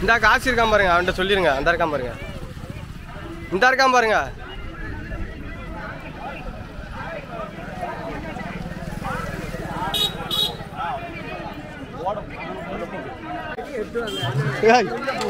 இந்த காசு இருக்கான் பாருங்க அவன்கிட்ட சொல்லிருங்க அந்த இருக்கான் பாருங்க இந்த இருக்கான் பாருங்க ஏய்.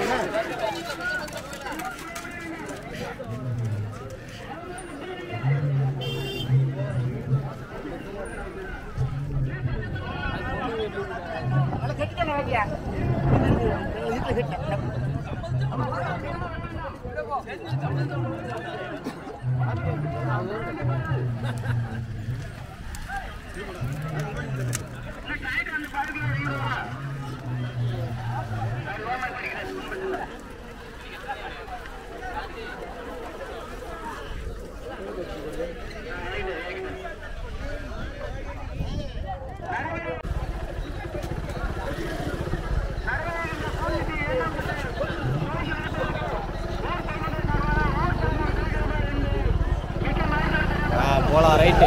ஆ போலாம் ரைட்டு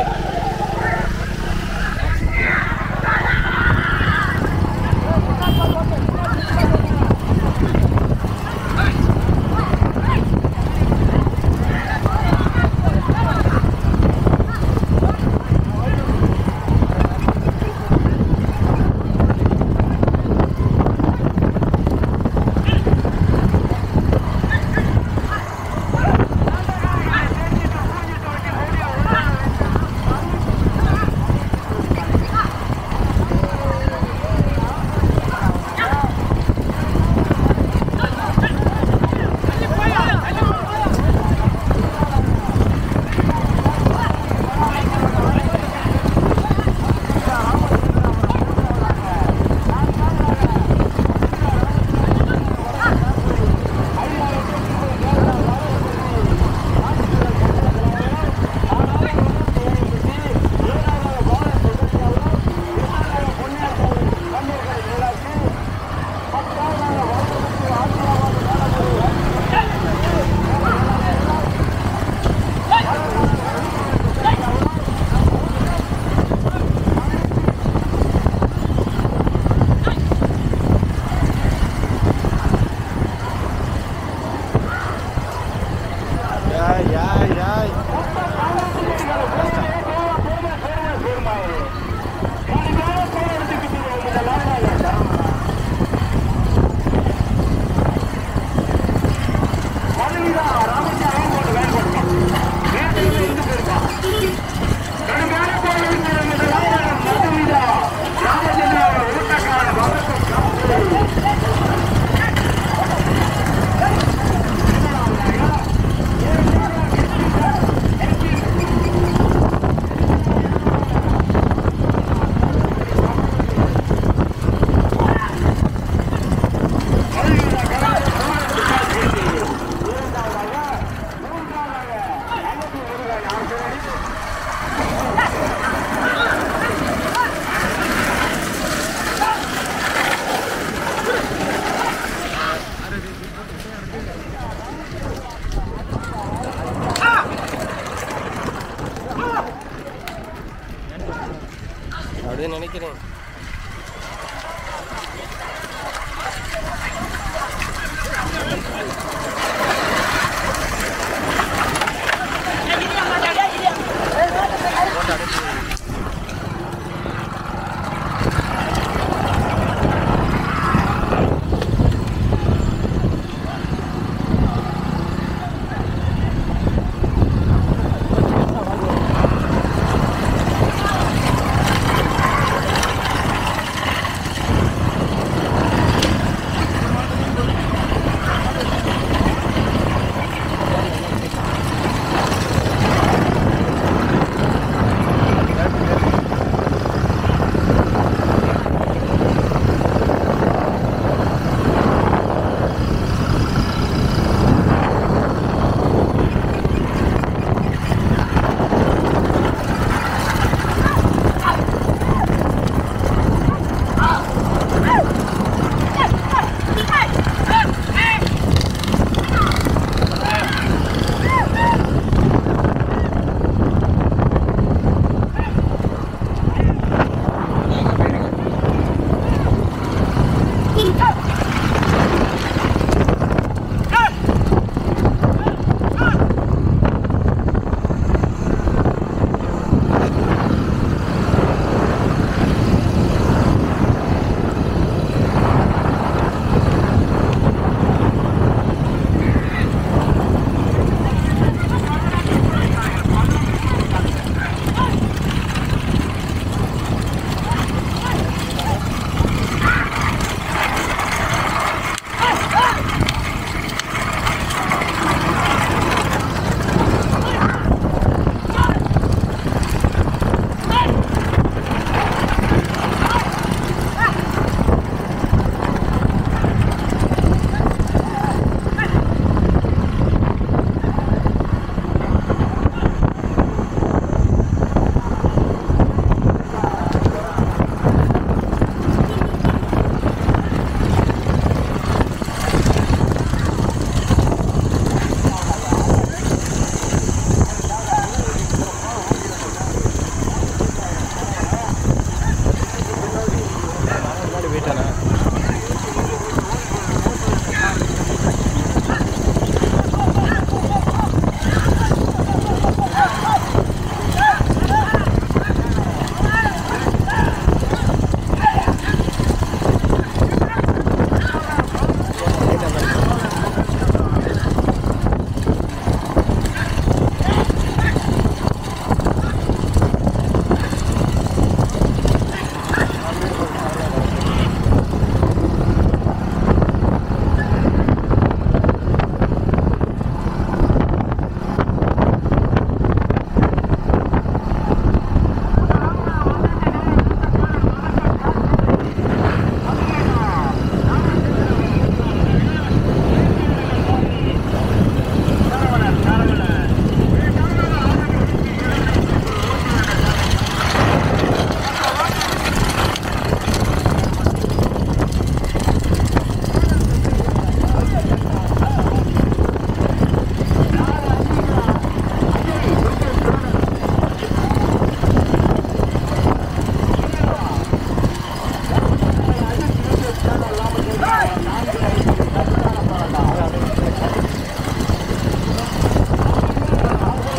யாய் யாய் யாய் அப்படியே நினைக்கிறேன்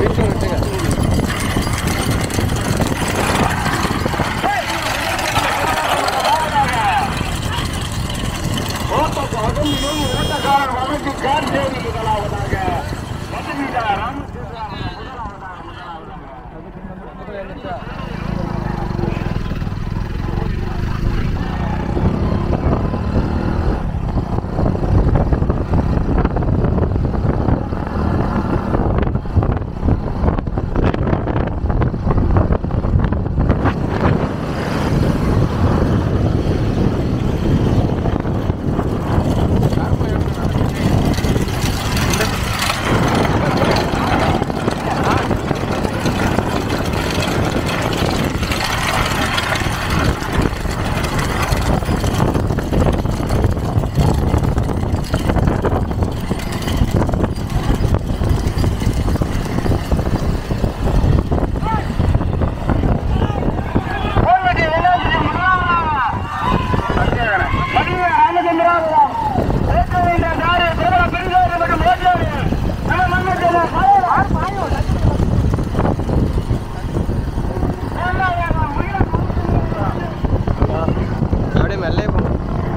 விட்டுங்க விட்டுங்க ஓட்டக்காரன் ஓட்டக்காரன் வழக்கு கார் செய்தி முதலாவதாக மதுமிதா ராமச்சந்திரன் முதலாவதாக முதலாவதாக போல்வெட்டி விநாயகர் முதலாவதாக மதுரை ராமச்சந்திராபுரம் ஏற்க வேண்டிய நாடு பிரபல பெருந்தோடு மற்றும் ஓட்டோடு நம்ம மன்னத்தில் அப்படியே மெல்லே போங்க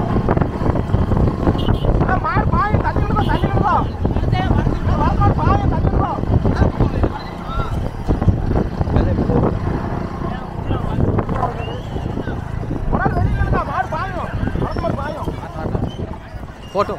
மெல்லே போங்க. போட்டோ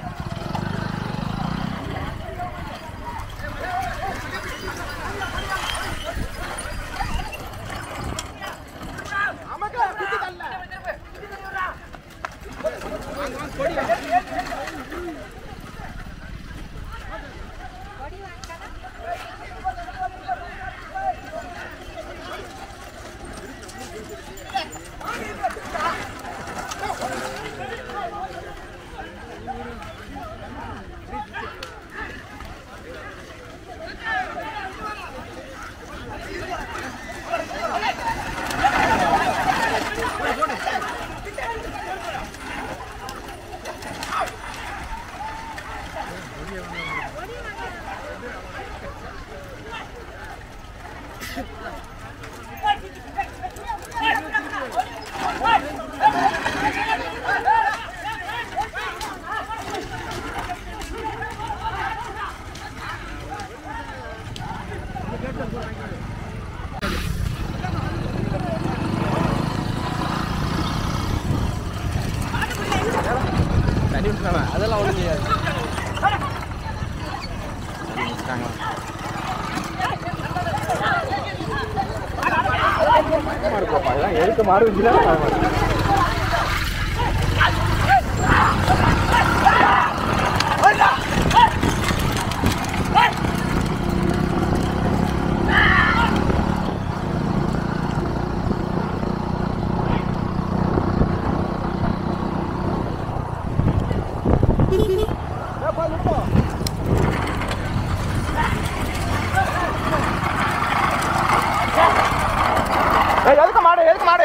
தண்ணி விட்டுறாங்க அதெல்லாம் ஒன்றும் செய்யாது எதுக்கு மாறு எதுக்கு மாடு எதுக்கு மாடு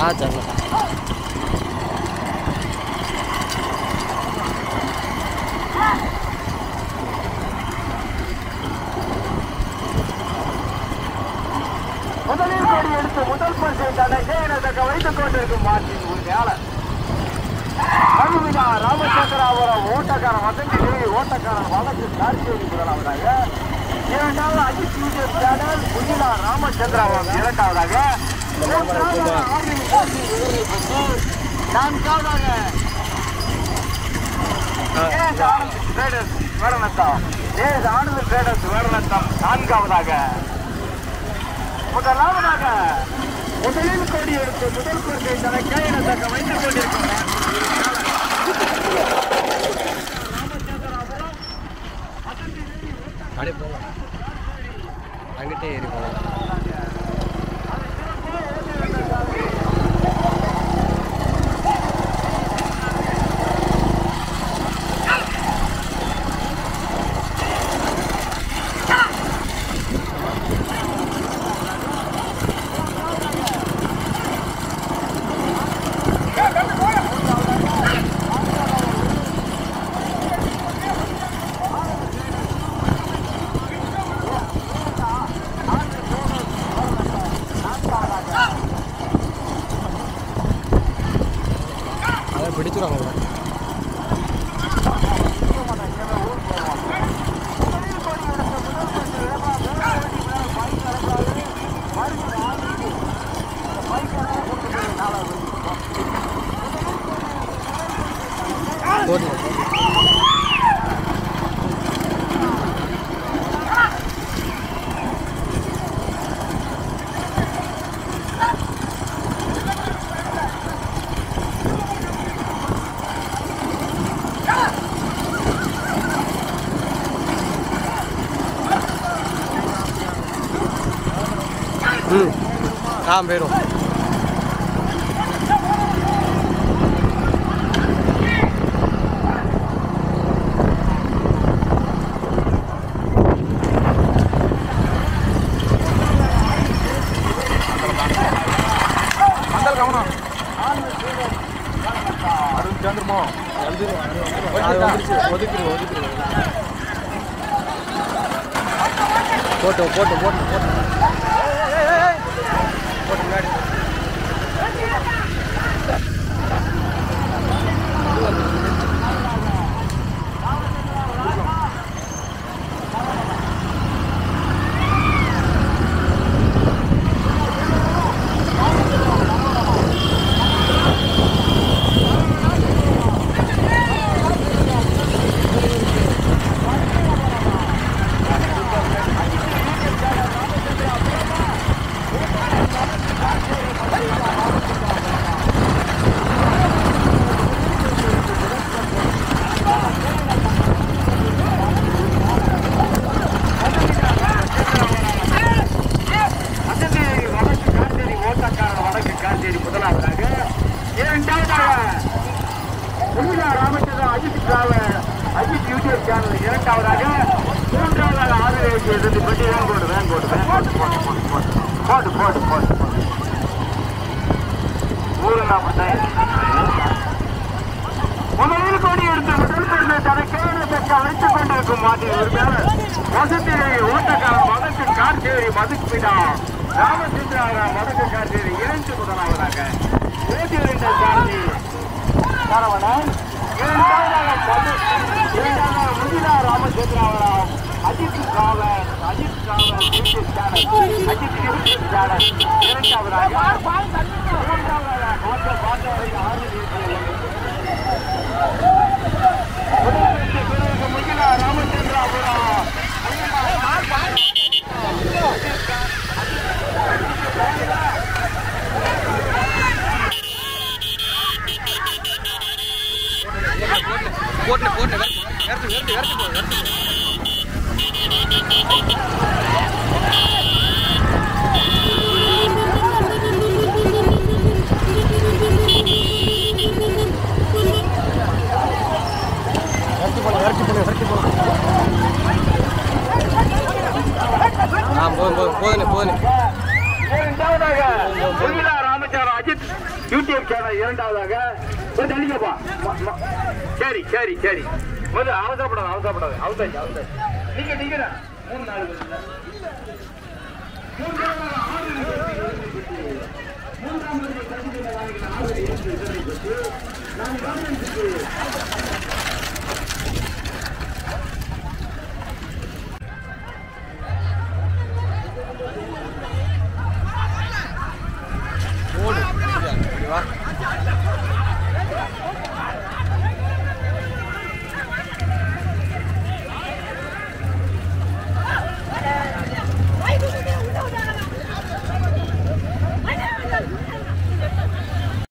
ஆ சரிண்ணா முதலில் கோடி எடுத்து முதல் பரிசை தனக்கே தக்க வைத்துக் கொண்டிருக்கும் மாற்றின் உரிமையாளர் மதுமிதா ராமச்சந்திராபுரம் ஓட்டக்காரன் வசந்தி தேவி ஓட்டக்காரன் வழக்கு கார்த்திகை முதலாவதாக இரண்டாவது அஜித் யூடியூப் சேனல் புனிதா ராமச்சந்திராபுரம் இரண்டாவதாக மூன்றாவது ஆர்மி போட்டி விருதை பெற்று நான்காவதாக AS Anand traders Vedanatham AS Anand traders Vedanatham நான்காவதாக முதலாவதாக முதலில் கோடி எடுத்து முதல் கோட்டை தலை கையில தக்க வைத்துக் கொண்டிருக்கும் அப்படியே போகலாம் அங்கிட்டே ஏறி போகலாம் அதை பிடிச்சிருவாங்க bro. போடுங்க ம் ஆ போயிடும் அது வந்துருச்சு ஒதுக்கிடு ஒதுக்கிடு போட்டு போட்டு போட்டு போட்டு போட்டு முன்னாடி வசந்தேரி வடக்கு காட்டேரி ஓட்டக்காரன் வடக்கு காட்டேரி முதலாவதாக இரண்டாவதாக Punitha Ramachandran Ajith travel Ajith YouTube channel இரண்டாவதாக மூன்றாவதாக ஆதரவு இருந்து பெட்டி வேன் போடு வேன் போடு வேன் போடு போடு போடு போடு போடு போடு போடு ஊரு நாற்பது முதலில் கோடி எடுத்து முதல் பெருமை தனக்கேன தக்க வைத்துக் கொண்டிருக்கும் மாட்டின் உரிமையாளர் வசத்திலே ஓட்டக்காரன் வடக்கு கார்த்தேரி மதுப்பிடா ராமச்சந்திரா வடக்கு கார்த்தேரி இரண்டு முதலாவதாக ஓட்டியிருந்த சாரதி சரவணன் இரண்டாவதாக மது இரண்டாவதாக முதிரா ராமச்சந்திராவராவ் அஜித் காவல் அஜித் காவல் YouTube channel Ajith YouTube channel இரண்டாவதாக மூன்றாவதாக பார்த்த பார்த்தவரை ஆறு முகிலா ராமச்சந்திராபுரம் போட்டு போட்டு வேர்த்து வேர்த்து வேர்த்து போ வேர்த்து போ வேர்த்து போடு வேர்த்து போடு வேர்த்து போடு ஆ போதும் போதும் போதுண்ணே போதுண்ணே இரண்டாவதாக முகிலா ராமச்சந்திரா அஜித் யூடியூப் சேனல் இரண்டாவதாக கொஞ்சம் தள்ளிக்கப்பா ம- ம- சரி சரி சரி முதல்ல அவசரப்படாது அவசரப்படாது அவசரம் அவசரம் நீங்க நீங்க மூணு நாலு பேர் இல்ல. மூன்றாவது ஆறு பேர். மூன்றாவது கண்டிப்பாக நாளைக்கு ஆறு பேர். நான் கவனிச்சுட்டு ஓடு இப்படி வா